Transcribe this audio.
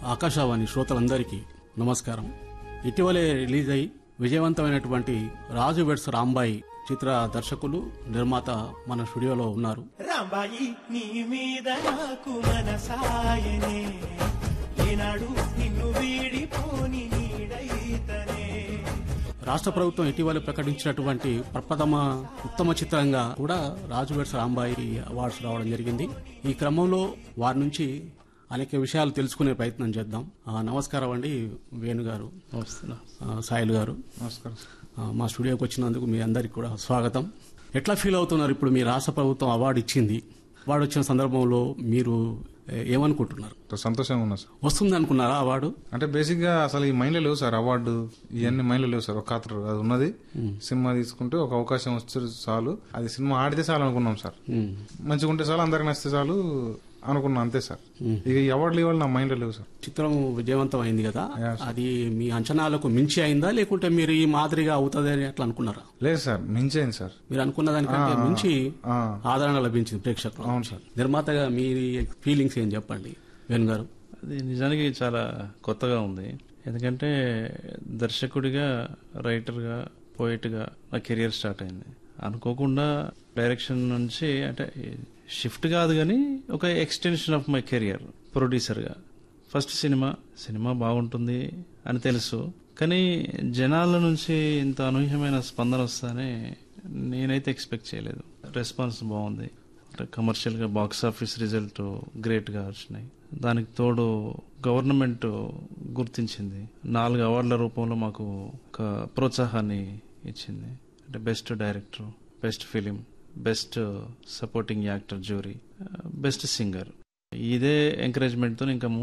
ఆకాశవాణి శ్రోతలందరికీ నమస్కారం ఇటీవలే రిలీజ్ అయి విజయవంతమైనటువంటి రాజు వెడ్స్ రాంబాయి చిత్ర దర్శకులు నిర్మాత మన స్టూడియోలో ఉన్నారు రాంబాయి నీ మీద నాకు మనసాయనే ఏనాడు నిన్ను వీడిపోని నీడైతనే రాష్ట్ర ప్రభుత్వం ఇటీవల ప్రకటించినటువంటి ప్రప్రథమ ఉత్తమ చిత్రంగా కూడా రాజు వెడ్స్ రాంబాయి అవార్డ్స్ రావడం జరిగింది ఈ క్రమంలో వారి నుంచి అనేక విషయాలు తెలుసుకునే ప్రయత్నం చేద్దాం ఆ, నమస్కారం అండి వేణు గారు ఆ, సాయిల్ గారు నమస్కారం ఆ, మా స్టూడియోకి వచ్చినందుకు మీ అందరికి కూడా స్వాగతం ఎట్లా ఫీల్ అవుతున్నారు ఇప్పుడు మీ రాష్ట్ర ప్రభుత్వం అవార్డు ఇచ్చింది అవార్డు వచ్చిన సందర్భంలో మీరు ఏ, ఏమనుకుంటున్నారు సంతోషంగా ఉన్నా సార్ వస్తుంది అనుకున్నారా అవార్డు అంటే బేసిక్ గా అసలు ఈ మైండ్ లో లేవు సార్ అవార్డు ఇవన్నీ మైండ్ లో లేవు సార్ ఒక ఖాతరు అది ఉన్నది సినిమా తీసుకుంటే ఒక అవకాశం వస్తే చాలు అది సినిమా ఆడితే చాలు అనుకున్నాం సార్ ఉమ్, మంచిగా ఉంటే చాలు అందరికి నచ్చితే చాలు అనుకున్నా అంతే సార్ ఇక ఈ అవార్డులు ఇవ్వాలి నా మైండ్ లో లేవు సార్ చిత్రం విజయవంతం అయింది కదా Yes. అది మీ అంచనాలకు మించి అయిందా లేకుంటే మీరు ఈ మాదిరిగా అవుతుంది అని అట్లా అనుకున్నారా లేదు సార్ మించేయండి సార్ మీరు అనుకున్న దానికంటే మించి ఆ. ఆదరణ లభించింది ప్రేక్షకులు అవును సార్ నిర్మాతగా మీ ఫీలింగ్స్ ఏం చెప్పండి వేణు గారు అది నిజానికి చాలా కొత్తగా ఉంది ఎందుకంటే దర్శకుడిగా రైటర్గా పోయిట్గా నా కెరియర్ స్టార్ట్ అయింది అనుకోకుండా డైరెక్షన్ నుంచి అంటే షిఫ్ట్ కాదు కానీ ఒక ఎక్స్టెన్షన్ ఆఫ్ మై కెరియర్ ప్రొడ్యూసర్గా ఫస్ట్ సినిమా సినిమా బాగుంటుంది అని తెలుసు కానీ జనాల నుంచి ఇంత అనూహ్యమైన స్పందన వస్తుందని నేనైతే ఎక్స్పెక్ట్ చేయలేదు రెస్పాన్స్ బాగుంది అంటే కమర్షియల్ గా బాక్స్ ఆఫీస్ రిజల్ట్ గ్రేట్ గా వచ్చినాయి దానికి తోడు గవర్నమెంట్ గుర్తించింది నాలుగు అవార్డుల రూపంలో మాకు ఒక ప్రోత్సాహాన్ని ఇచ్చింది అంటే best director best film best supporting actor jury best singer ఇదే ఎంకరేజ్మెంట్ తో ఇంకా